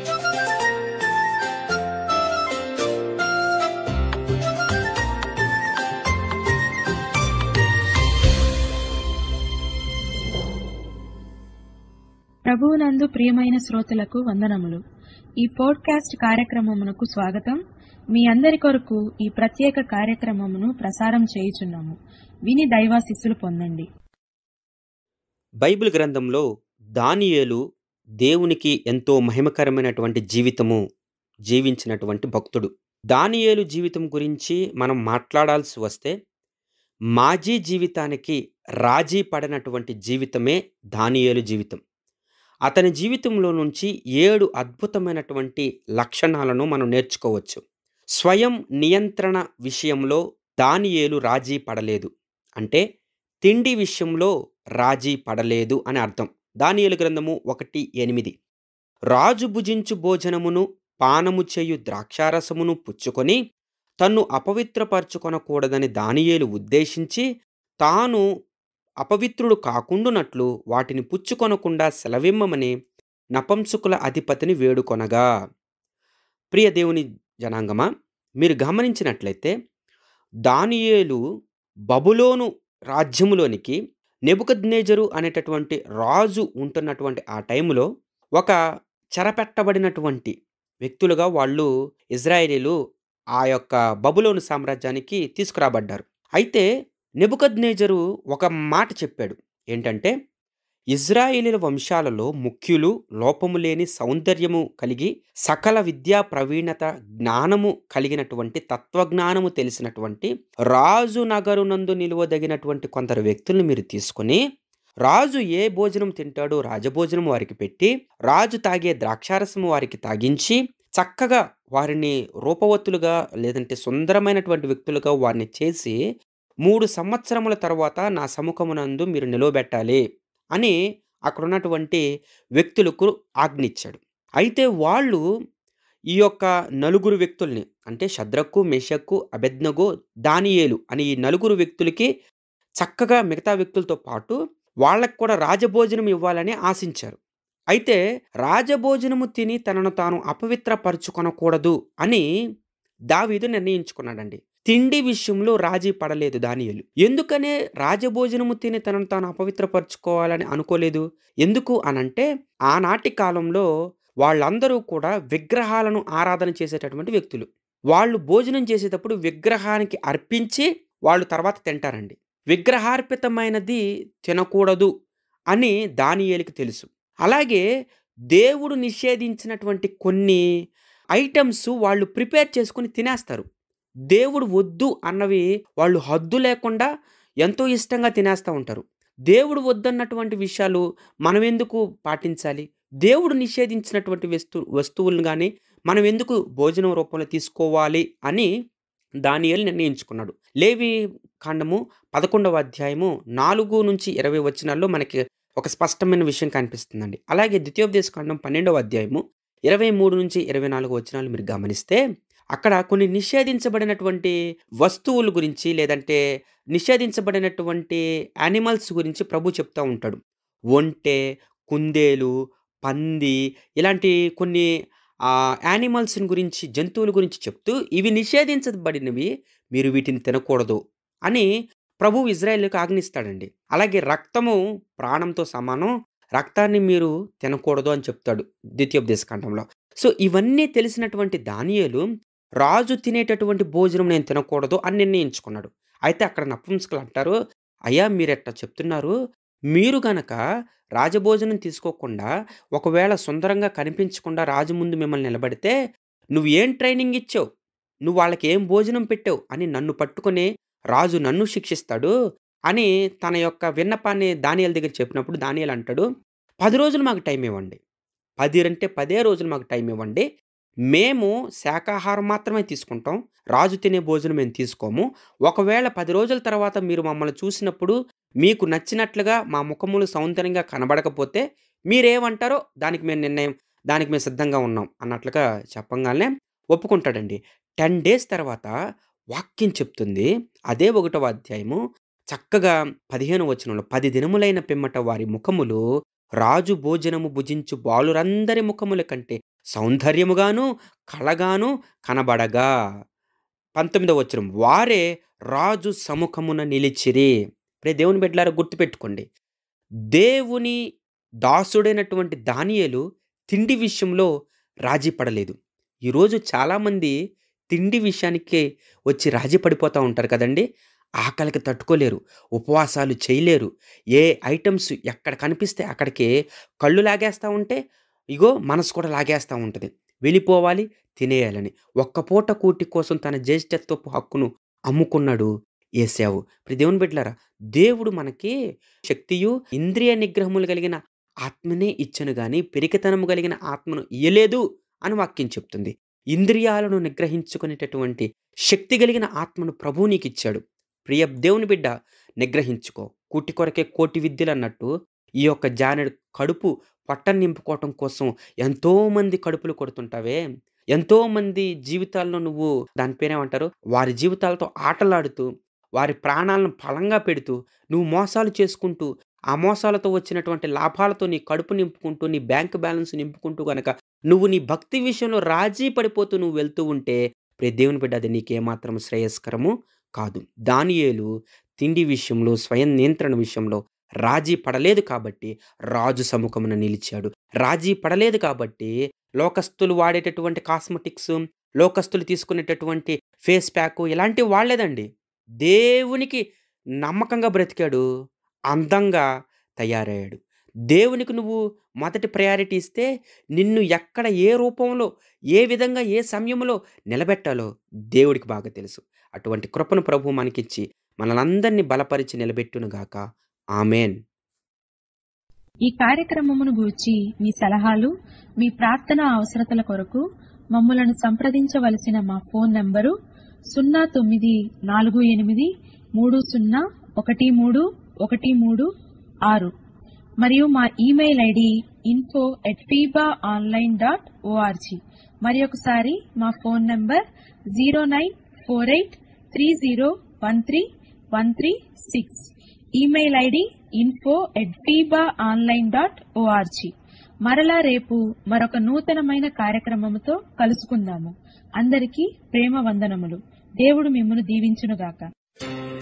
ప్రభువునందు ప్రియమైన శ్రోతలకు వందనములు ఈ పోడ్కాస్ట్ కార్యక్రమమునకు స్వాగతం మీ అందరి కొరకు ఈ ప్రత్యేక కార్యక్రమమును ప్రసారం చేయుచున్నాము విని దైవాశిస్సులు పొందండి బైబిల్ గ్రంథంలో దానియేలు దేవునికి ఎంతో మహిమకరమైనటువంటి జీవితము జీవించినటువంటి భక్తుడు దానియేలు జీవితం గురించి మనం మాట్లాడాల్సి వస్తే మాజీ జీవితానికి రాజీ పడినటువంటి జీవితమే దానియేలు జీవితం అతని జీవితంలో నుంచి ఏడు అద్భుతమైనటువంటి లక్షణాలను మనం నేర్చుకోవచ్చు స్వయం నియంత్రణ విషయంలో దానియేలు రాజీ పడలేదు అంటే తిండి విషయంలో రాజీ పడలేదు అని అర్థం దానియేలు గ్రంథము ఒకటి ఎనిమిది రాజు భుజించు భోజనమును పానము చేయు ద్రాక్షారసమును పుచ్చుకొని తన్ను అపవిత్రపరచుకొనకూడదని దానియేలు ఉద్దేశించి తాను అపవిత్రుడు కాకుండునట్లు వాటిని పుచ్చుకొనకుండా సెలవిమ్మమని నపంసుకుల అధిపతిని వేడుకొనగా ప్రియ దేవుని జనాంగమా మీరు గమనించినట్లయితే దానియేలు బబులోను రాజ్యములోనికి నెబుకద్నేజరు అనేటటువంటి రాజు ఉంటున్నటువంటి ఆ టైంలో ఒక చెరపెట్టబడినటువంటి వ్యక్తులుగా వాళ్ళు ఇజ్రాయేలీలు ఆ యొక్క బబులోను సామ్రాజ్యానికి తీసుకురాబడ్డారు అయితే నెబుకద్నేజరు ఒక మాట చెప్పాడు ఏంటంటే ఇజ్రాయేలీల వంశాలలో ముఖ్యులు లోపము లేని సౌందర్యము కలిగి సకల విద్యా ప్రవీణత జ్ఞానము కలిగినటువంటి తత్వజ్ఞానము తెలిసినటువంటి రాజు నగరునందు నిలువదగినటువంటి కొందరు వ్యక్తులను మీరు తీసుకొని రాజు ఏ భోజనం తింటాడో రాజభోజనం వారికి పెట్టి రాజు తాగే ద్రాక్షారసము వారికి తాగించి చక్కగా వారిని రూపవత్తులుగా లేదంటే సుందరమైనటువంటి వ్యక్తులుగా వారిని చేసి మూడు సంవత్సరముల తర్వాత నా సముఖమునందు మీరు నిలవబెట్టాలి అని అక్కడ ఉన్నటువంటి వ్యక్తులకు ఆజ్ఞిచ్చాడు అయితే వాళ్ళు ఈ యొక్క నలుగురు వ్యక్తుల్ని అంటే శద్రకు మెషక్కు అబెద్నగో దానియేలు అని ఈ నలుగురు వ్యక్తులకి చక్కగా మిగతా వ్యక్తులతో పాటు వాళ్ళకు కూడా రాజభోజనం ఇవ్వాలని ఆశించారు అయితే రాజభోజనము తిని తనను తాను అపవిత్రపరుచుకొనకూడదు అని దావీదు నిర్ణయించుకున్నాడండి తిండి విషయంలో రాజీ పడలేదు దానియలు ఎందుకనే రాజభోజనము తిని తనను తాను అపవిత్రపరచుకోవాలని అనుకోలేదు ఎందుకు అనంటే ఆనాటి కాలంలో వాళ్ళందరూ కూడా విగ్రహాలను ఆరాధన చేసేటటువంటి వ్యక్తులు వాళ్ళు భోజనం చేసేటప్పుడు విగ్రహానికి అర్పించి వాళ్ళు తర్వాత తింటారండి విగ్రహార్పితమైనది తినకూడదు అని దానియేలికి తెలుసు అలాగే దేవుడు నిషేధించినటువంటి కొన్ని ఐటమ్స్ వాళ్ళు ప్రిపేర్ చేసుకుని తినేస్తారు దేవుడు వద్దు అన్నవి వాళ్ళు హద్దు లేకుండా ఎంతో ఇష్టంగా తినేస్తూ ఉంటారు దేవుడు వద్దన్నటువంటి విషయాలు మనం ఎందుకు పాటించాలి దేవుడు నిషేధించినటువంటి వస్తు వస్తువులను కానీ మనం ఎందుకు భోజనం రూపంలో తీసుకోవాలి అని దానియేలు నిర్ణయించుకున్నాడు లేవి కాండము పదకొండవ అధ్యాయము నాలుగు నుంచి ఇరవై వచనాల్లో మనకి ఒక స్పష్టమైన విషయం కనిపిస్తుందండి అలాగే ద్వితీయోపదేశ కాండం పన్నెండవ అధ్యాయము ఇరవై మూడు నుంచి ఇరవై నాలుగు వచనాలు మీరు గమనిస్తే అక్కడ కొన్ని నిషేధించబడినటువంటి వస్తువుల గురించి లేదంటే నిషేధించబడినటువంటి యానిమల్స్ గురించి ప్రభు చెప్తూ ఉంటాడు ఒంటె కుందేలు పంది ఇలాంటి కొన్ని యానిమల్స్ గురించి జంతువుల గురించి చెప్తూ ఇవి నిషేధించబడినవి మీరు వీటిని తినకూడదు అని ప్రభు ఇజ్రాయేల్కి ఆజ్ఞిస్తాడండి అలాగే రక్తము ప్రాణంతో సమానం రక్తాన్ని మీరు తినకూడదు అని చెప్తాడు ద్వితీయోపదేశ ఖండంలో సో ఇవన్నీ తెలిసినటువంటి దానియేలు రాజు తినేటటువంటి భోజనం నేను తినకూడదు అని నిర్ణయించుకున్నాడు అయితే అక్కడ నపుంసకులు అంటారు అయ్యా మీరు ఎట్లా చెప్తున్నారు మీరు గనక రాజభోజనం తీసుకోకుండా ఒకవేళ సుందరంగా కనిపించకుండా రాజు ముందు మిమ్మల్ని నిలబడితే నువ్వు ఏం ట్రైనింగ్ ఇచ్చావు నువ్వు వాళ్ళకి ఏం భోజనం పెట్టావు అని నన్ను పట్టుకొని రాజు నన్ను శిక్షిస్తాడు అని తన యొక్క విన్నపాన్ని దానియాల దగ్గర చెప్పినప్పుడు దానియాలు అంటాడు పది రోజులు మాకు టైం ఇవ్వండి పది అంటే పదే రోజులు మాకు టైం ఇవ్వండి మేము శాకాహారం మాత్రమే తీసుకుంటాం రాజు తినే భోజనం మేము తీసుకోము ఒకవేళ పది రోజుల తర్వాత మీరు మమ్మల్ని చూసినప్పుడు మీకు నచ్చినట్లుగా మా ముఖములు సౌందర్యంగా కనబడకపోతే మీరేమంటారో దానికి మేము నిర్ణయం దానికి మేము సిద్ధంగా ఉన్నాం అన్నట్లుగా చెప్పంగానే ఒప్పుకుంటాడండి టెన్ డేస్ తర్వాత వాక్యం చెప్తుంది అదే ఒకటవ అధ్యాయము చక్కగా పదిహేను వచనంలో పది దినములైన పిమ్మట వారి ముఖములు రాజు భోజనము భుజించు బాలురందరి ముఖముల కంటే సౌందర్యముగాను కళగాను కనబడగా పంతొమ్మిదవ వచనం వారే రాజు సముఖమున నిలిచిరి ప్రే దేవుని బిడ్డలారా గుర్తుపెట్టుకోండి దేవుని దాసుడైనటువంటి దానియేలు తిండి విషయంలో రాజీ పడలేదు ఈరోజు చాలామంది తిండి విషయానికే వచ్చి రాజీ పడిపోతూ ఉంటారు కదండి ఆకలికి తట్టుకోలేరు ఉపవాసాలు చేయలేరు ఏ ఐటమ్స్ ఎక్కడ కనిపిస్తే అక్కడికి కళ్ళు లాగేస్తూ ఉంటే ఇగో మనసు కూడా లాగేస్తూ ఉంటుంది వెళ్ళిపోవాలి తినేయాలని ఒక్క పూట కూటి కోసం తన జ్యేష్ఠత్వపు హక్కును అమ్ముకున్నాడు ఏసావు ఇప్పుడు దేవుని బిడ్డలారా దేవుడు మనకి శక్తియు ఇంద్రియ నిగ్రహములు కలిగిన ఆత్మనే ఇచ్చను గాని పెరికితనము కలిగిన ఆత్మను ఇయ్యలేదు అని వాక్యం చెప్తుంది ఇంద్రియాలను నిగ్రహించుకునేటటువంటి శక్తి కలిగిన ఆత్మను ప్రభువు నీకు ఇచ్చాడు ప్రియ దేవుని బిడ్డ నిగ్రహించుకో కూటి కొరకే కోటి విద్యలు అన్నట్టు ఈ యొక్క జానెడు కడుపు పట్టం నింపుకోవటం కోసం ఎంతోమంది కడుపులు కొడుతుంటావే ఎంతోమంది జీవితాల్లో నువ్వు దాని పేరేమంటారు వారి జీవితాలతో ఆటలాడుతూ వారి ప్రాణాలను ఫలంగా పెడుతూ నువ్వు మోసాలు చేసుకుంటూ ఆ మోసాలతో వచ్చినటువంటి లాభాలతో నీ కడుపు నింపుకుంటూ నీ బ్యాంక్ బ్యాలెన్స్ నింపుకుంటూ గనక నువ్వు నీ భక్తి విషయంలో రాజీ పడిపోతూ నువ్వు వెళ్తూ ఉంటే ప్రే దేవుని బిడ్డ అది నీకేమాత్రం శ్రేయస్కరము కాదు దానియేలు తిండి విషయంలో స్వయం నియంత్రణ విషయంలో రాజీ పడలేదు కాబట్టి రాజు సముఖమున నిలిచాడు రాజీ పడలేదు కాబట్టి లోకస్తులు వాడేటటువంటి కాస్మెటిక్స్ లోకస్తులు తీసుకునేటటువంటి ఫేస్ ప్యాక్ ఇలాంటివి వాడలేదండి దేవునికి నమ్మకంగా బ్రతికాడు అందంగా తయారయ్యాడు దేవునికి నువ్వు మొదటి ప్రయారిటీ ఇస్తే నిన్ను ఎక్కడ ఏ రూపంలో ఏ విధంగా ఏ సమయంలో నిలబెట్టాలో దేవుడికి బాగా తెలుసు అటువంటి కృపను ప్రభు మనకిచ్చి మనలందరినీ బలపరిచి నిలబెట్టునుగాక ఆమెన్ ఈ కార్యక్రమమును గూర్చి మీ సలహాలు మీ ప్రార్థన అవసరతల కొరకు మమ్మలను సంప్రదించవలసిన మా ఫోన్ నంబరు సున్నా తొమ్మిది నాలుగు ఎనిమిది మూడు సున్నా ఒకటి మూడు ఒకటి మూడు ఆరు మరియు మా email ID info at FIBA online dot ORG మరి ఒకసారి మా phone number zero nine four eight three zero one three one three six email ID info at FIBA online dot ORG మరలా రేపు మరొక నూతనమైన కార్యక్రమముతో కలుసుకుందాము అందరికీ ప్రేమ వందనములు దేవుడు మిమ్మను దీవించునుగాక